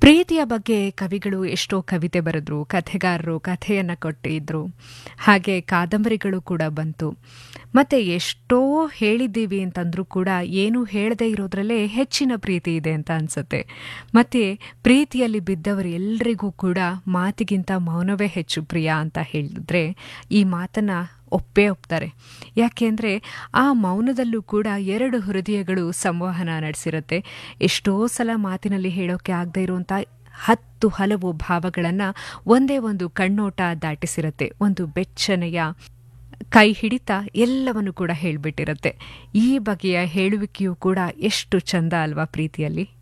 ಪ್ರೀತಿಯ ಬಗ್ಗೆ ಕವಿಗಳು ಎಷ್ಟೋ ಕವಿತೆ ಬರೆದ್ರು ಕಥೆಗಾರರು ಕಥೆಯನ್ನು ಕೊಟ್ಟಿದ್ರು ಹಾಗೆ ಕಾದಂಬರಿಗಳು ಕೂಡ ಬಂತು ಮತ್ತೆ ಎಷ್ಟೋ ಹೇಳಿದ್ದೀವಿ ಅಂತಂದ್ರೂ ಕೂಡ ಏನು ಹೇಳದೇ ಇರೋದ್ರಲ್ಲೇ ಹೆಚ್ಚಿನ ಪ್ರೀತಿ ಇದೆ ಅಂತ ಅನ್ಸುತ್ತೆ ಮತ್ತೆ ಪ್ರೀತಿಯಲ್ಲಿ ಬಿದ್ದವರು ಎಲ್ರಿಗೂ ಕೂಡ ಮಾತಿಗಿಂತ ಮೌನವೇ ಹೆಚ್ಚು ಪ್ರಿಯ ಅಂತ ಹೇಳಿದ್ರೆ ಈ ಮಾತನ್ನ ಒಪ್ಪೇ ಒಪ್ತಾರೆ ಯಾಕೆಂದರೆ ಆ ಮೌನದಲ್ಲೂ ಕೂಡ ಎರಡು ಹೃದಯಗಳು ಸಂವಹನ ನಡೆಸಿರುತ್ತೆ ಎಷ್ಟೋ ಸಲ ಮಾತಿನಲ್ಲಿ ಹೇಳೋಕೆ ಆಗದೆ ಇರುವಂಥ ಹತ್ತು ಹಲವು ಭಾವಗಳನ್ನು ಒಂದೇ ಒಂದು ಕಣ್ಣೋಟ ದಾಟಿಸಿರುತ್ತೆ ಒಂದು ಬೆಚ್ಚನೆಯ ಕೈ ಹಿಡಿತ ಎಲ್ಲವನ್ನು ಕೂಡ ಹೇಳಿಬಿಟ್ಟಿರುತ್ತೆ ಈ ಬಗೆಯ ಹೇಳುವಿಕೆಯೂ ಕೂಡ ಎಷ್ಟು ಚಂದ ಅಲ್ವಾ ಪ್ರೀತಿಯಲ್ಲಿ